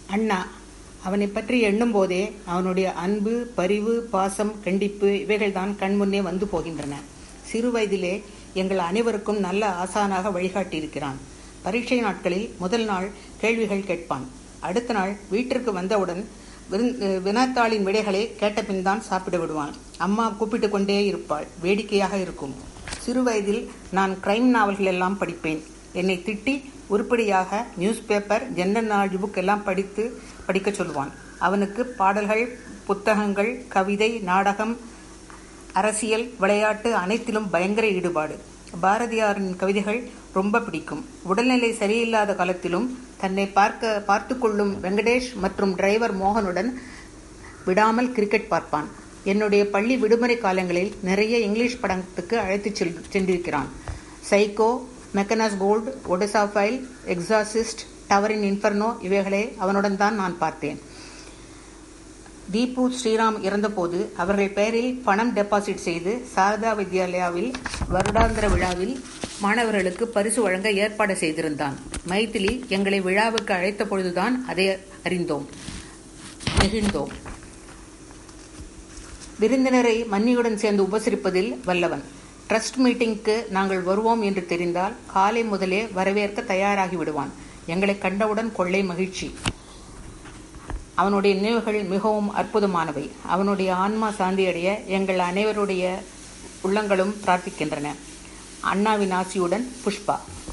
அண்ணா அவனை பற்றி எண்ணும் போதே அவனுடைய அன்பு பரிவு பாசம் கண்டிப்பு இவைகள்தான் கண்முன்னே வந்து போகின்றன சிறு வயதிலே எங்கள் அனைவருக்கும் நல்ல ஆசானாக வழிகாட்டியிருக்கிறான் பரீட்சை நாட்களில் முதல் நாள் கேள்விகள் கேட்பான் அடுத்த நாள் வீட்டிற்கு வந்தவுடன் விருந்- வினாத்தாளின் விடைகளை கேட்டபின் தான் சாப்பிட விடுவான் அம்மா கூப்பிட்டு கொண்டே இருப்பாள் வேடிக்கையாக இருக்கும் சிறு வயதில் நான் கிரைம் நாவல்கள் எல்லாம் படிப்பேன் என்னை திட்டி உருப்படியாக newspaper general knowledge book எல்லாம் படித்து படிக்கச் சொல்வான் அவனுக்கு பாடல்கள் புத்தகங்கள் கவிதை நாடகம் அரசியல் விளையாட்டு அனைத்திலும் பயங்கர ஈடுபாடு பாரதியாரின் கவிதைகள் ரொம்ப பிடிக்கும் உடல்நிலை சரியில்லாத காலத்திலும் தன்னை பார்க்க பார்த்து கொள்ளும் வெங்கடேஷ் மற்றும் டிரைவர் மோகனுடன் விடாமல் கிரிக்கெட் பார்ப்பான் என்னுடைய பள்ளி விடுமுறை காலங்களில் நிறைய இங்கிலீஷ் படத்துக்கு அழைத்துச் செல் சென்றிருக்கிறான் psycho Mackenna's gold Odessa file exorcist towering inferno இவைகளை அவனுடன் தான் நான் பார்த்தேன் தீபு ஸ்ரீராம் இறந்தபோது அவர்கள் பெயரில் பணம் டெபாசிட் செய்து சாரதா வித்யாலயாவில் வருடாந்திர விழாவில் மாணவர்களுக்கு பரிசு வழங்க ஏற்பாடு செய்திருந்தான் மைதிலி எங்களை விழாவுக்கு அழைத்த பொழுதுதான் அதை அறிந்தோம் நெகிழ்ந்தோம் விருந்தினரை மன்னியுடன் சேர்ந்து உபசரிப்பதில் வல்லவன் ட்ரஸ்ட் மீட்டிங்க்கு நாங்கள் வருவோம் என்று தெரிந்தால் காலை முதலே வரவேற்க தயாராகி விடுவான் எங்களை கண்டவுடன் கொள்ளை மகிழ்ச்சி அவனுடைய நினைவுகள் மிகவும் அற்புதமானவை அவனுடைய ஆன்மா சாந்தியடைய எங்கள் அனைவருடைய உள்ளங்களும் பிரார்த்திக்கின்றன அண்ணாவின் ஆசியுடன் புஷ்பா